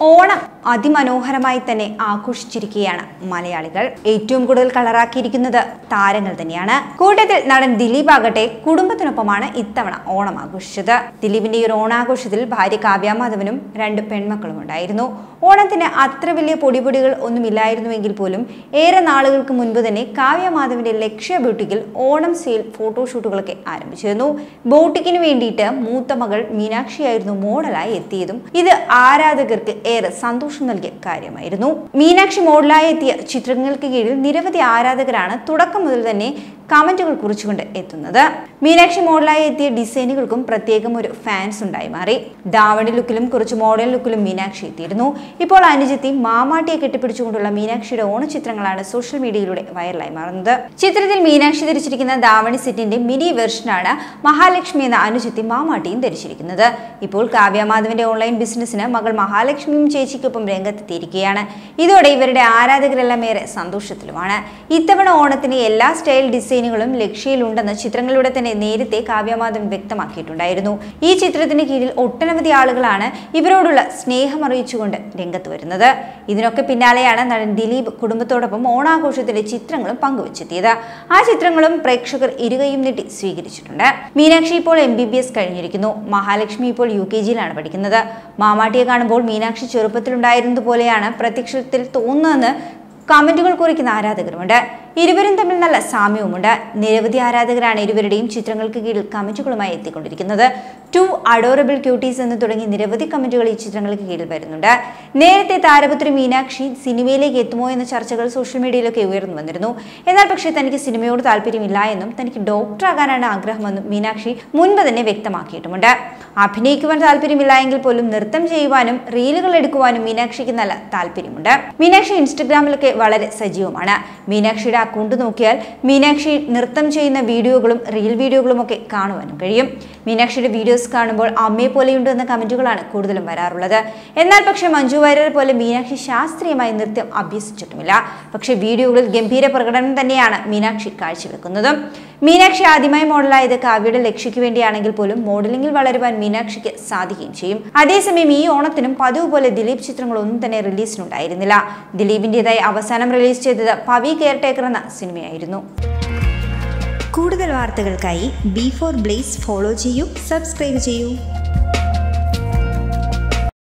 ഓണം അതിമനോഹരമായി തന്നെ ആഘോഷിച്ചിരിക്കുകയാണ് മലയാളികൾ ഏറ്റവും കൂടുതൽ കളറാക്കിയിരിക്കുന്നത് താരങ്ങൾ തന്നെയാണ് കൂട്ടത്തിൽ നടൻ ദിലീപ് ആകട്ടെ കുടുംബത്തിനൊപ്പമാണ് ഇത്തവണ ഓണം ആഘോഷിച്ചത് ദിലീപിന്റെ ഈ ഒരു ഓണാഘോഷത്തിൽ ഭാര്യ കാവ്യാമാധവനും രണ്ട് പെൺമക്കളും ഉണ്ടായിരുന്നു ഓണത്തിന് അത്ര വലിയ പൊടിപൊടികൾ ഒന്നുമില്ലായിരുന്നുവെങ്കിൽ പോലും ഏറെ നാളുകൾക്ക് മുൻപ് തന്നെ കാവ്യമാധവന്റെ ലക്ഷ്യ ബ്യൂട്ടിക്കിൽ ഓണം സെയിൽ ഫോട്ടോഷൂട്ടുകളൊക്കെ ആരംഭിച്ചിരുന്നു ബോട്ടിക്കിന് വേണ്ടിയിട്ട് മൂത്ത മകൾ മീനാക്ഷിയായിരുന്നു മോഡലായി എത്തിയതും ഇത് ആരാധകർക്ക് ഏറെ സന്തോഷം നൽകിയ കാര്യമായിരുന്നു മീനാക്ഷി മോഡലായി എത്തിയ ചിത്രങ്ങൾക്ക് കീഴിൽ നിരവധി ആരാധകരാണ് തുടക്കം മുതൽ തന്നെ കമന്റുകൾ കുറിച്ചുകൊണ്ട് എത്തുന്നത് മീനാക്ഷി മോഡലായി എത്തിയ ഡിസൈനുകൾക്കും പ്രത്യേകം ഒരു ഫാൻസ് ഉണ്ടായി മാറി ദാവണി ലുക്കിലും കുറച്ച് മോഡൽ ലുക്കിലും മീനാക്ഷി എത്തിയിരുന്നു ഇപ്പോൾ അനുജത്തി മാമാട്ടിയെ കെട്ടിപ്പിടിച്ചുകൊണ്ടുള്ള മീനാക്ഷിയുടെ ഓണച്ചിത്രങ്ങളാണ് സോഷ്യൽ മീഡിയയിലൂടെ വൈറലായി മാറുന്നത് ചിത്രത്തിൽ മീനാക്ഷി ധരിച്ചിരിക്കുന്ന ദാവണി സെറ്റിന്റെ മിനി വെർഷനാണ് മഹാലക്ഷ്മി എന്ന അനുജത്തി മാമാട്ടിയും ധരിച്ചിരിക്കുന്നത് ഇപ്പോൾ കാവ്യമാധവന്റെ ഓൺലൈൻ ബിസിനസ്സിന് മകൾ മഹാലക്ഷ്മിയും ചേച്ചിക്കൊപ്പം രംഗത്തെത്തിയിരിക്കുകയാണ് ഇതോടെ ഇവരുടെ ആരാധകരെല്ലാം ഏറെ സന്തോഷത്തിലുമാണ് ഇത്തവണ ഓണത്തിന് എല്ലാ സ്റ്റൈൽ ഡിസൈനുകളും ലക്ഷ്യയിലുണ്ടെന്ന് ചിത്രങ്ങളിലൂടെ തന്നെ നേരത്തെ കാവ്യമാധവൻ വ്യക്തമാക്കിയിട്ടുണ്ടായിരുന്നു ഈ ചിത്രത്തിന് കീഴിൽ ഒട്ടനവധി ആളുകളാണ് ഇവരോടുള്ള സ്നേഹം അറിയിച്ചുകൊണ്ട് രംഗത്ത് വരുന്നത് ഇതിനൊക്കെ പിന്നാലെയാണ് നടൻ ദിലീപ് കുടുംബത്തോടൊപ്പം ഓണാഘോഷത്തിന്റെ ചിത്രങ്ങളും പങ്കുവച്ചെത്തിയത് ആ ചിത്രങ്ങളും പ്രേക്ഷകർ ഇരുകയും നീട്ടി സ്വീകരിച്ചിട്ടുണ്ട് മീനാക്ഷി ഇപ്പോൾ എം ബി ബി എസ് കഴിഞ്ഞിരിക്കുന്നു മഹാലക്ഷ്മി ഇപ്പോൾ യു കെ ജിയിലാണ് പഠിക്കുന്നത് മാമാട്ടിയെ കാണുമ്പോൾ മീനാക്ഷി ചെറുപ്പത്തിലുണ്ടായിരുന്നത് പോലെയാണ് പ്രത്യക്ഷത്തിൽ തോന്നുന്നതെന്ന് കമന്റുകൾ കുറിക്കുന്ന ആരാധകരുമുണ്ട് ഇരുവരും തമ്മിൽ നല്ല സാമ്യവുമുണ്ട് നിരവധി ആരാധകരാണ് ഇരുവരുടെയും ചിത്രങ്ങൾക്ക് കീഴിൽ കമന്റുകളുമായി എത്തിക്കൊണ്ടിരിക്കുന്നത് ടു അഡോറബിൾ ക്യൂട്ടീസ് എന്ന് തുടങ്ങി നിരവധി കമന്റുകൾ ഈ ചിത്രങ്ങൾക്ക് കീഴിൽ വരുന്നുണ്ട് നേരത്തെ താരപുത്രി മീനാക്ഷി സിനിമയിലേക്ക് എത്തുമോ എന്ന ചർച്ചകൾ സോഷ്യൽ മീഡിയയിലൊക്കെ ഉയർന്നു വന്നിരുന്നു എന്നാൽ പക്ഷേ തനിക്ക് സിനിമയോട് താല്പര്യമില്ല എന്നും തനിക്ക് ഡോക്ടറാകാനാണ് ആഗ്രഹമെന്നും മീനാക്ഷി മുൻപ് തന്നെ വ്യക്തമാക്കിയിട്ടുമുണ്ട് അഭിനയിക്കുവാൻ താല്പര്യമില്ല എങ്കിൽ പോലും നൃത്തം ചെയ്യുവാനും റീലുകൾ എടുക്കുവാനും മീനാക്ഷിക്ക് നല്ല താല്പര്യമുണ്ട് മീനാക്ഷി ഇൻസ്റ്റഗ്രാമിലൊക്കെ വളരെ സജീവമാണ് മീനാക്ഷിയുടെ അക്കൗണ്ട് നോക്കിയാൽ മീനാക്ഷി നൃത്തം ചെയ്യുന്ന വീഡിയോകളും റീൽ വീഡിയോകളും ഒക്കെ കാണുവാനും കഴിയും മീനാക്ഷിയുടെ വീഡിയോസ് കാണുമ്പോൾ അമ്മയെ പോലെയുണ്ട് എന്ന കമന്റുകളാണ് കൂടുതലും വരാറുള്ളത് എന്നാൽ പക്ഷേ മഞ്ജു വാര്യർ പോലെ മീനാക്ഷി ശാസ്ത്രീയമായി നൃത്യം അഭ്യസിച്ചിട്ടുമില്ല പക്ഷേ വീഡിയോകളിൽ ഗംഭീര പ്രകടനം തന്നെയാണ് മീനാക്ഷി കാഴ്ചവെക്കുന്നതും മീനാക്ഷി ആദ്യമായി മോഡലായത് കാവ്യയുടെ ലക്ഷ്യയ്ക്ക് വേണ്ടിയാണെങ്കിൽ പോലും മോഡലിംഗിൽ വളരുവാൻ മീനാക്ഷിക്ക് സാധിക്കുകയും ചെയ്യും അതേസമയം ഈ ഓണത്തിനും പതിവ് പോലെ ദിലീപ് ചിത്രങ്ങളൊന്നും തന്നെ റിലീസിനുണ്ടായിരുന്നില്ല ദിലീപിൻ്റെതായി അവസാനം റിലീസ് ചെയ്തത് പവി കെയർ ടേക്കർ എന്ന സിനിമയായിരുന്നു കൂടുതൽ വാർത്തകൾക്കായി ബി ഫോർ ബ്ലേസ് ഫോളോ ചെയ്യൂ സബ്സ്ക്രൈബ് ചെയ്യൂ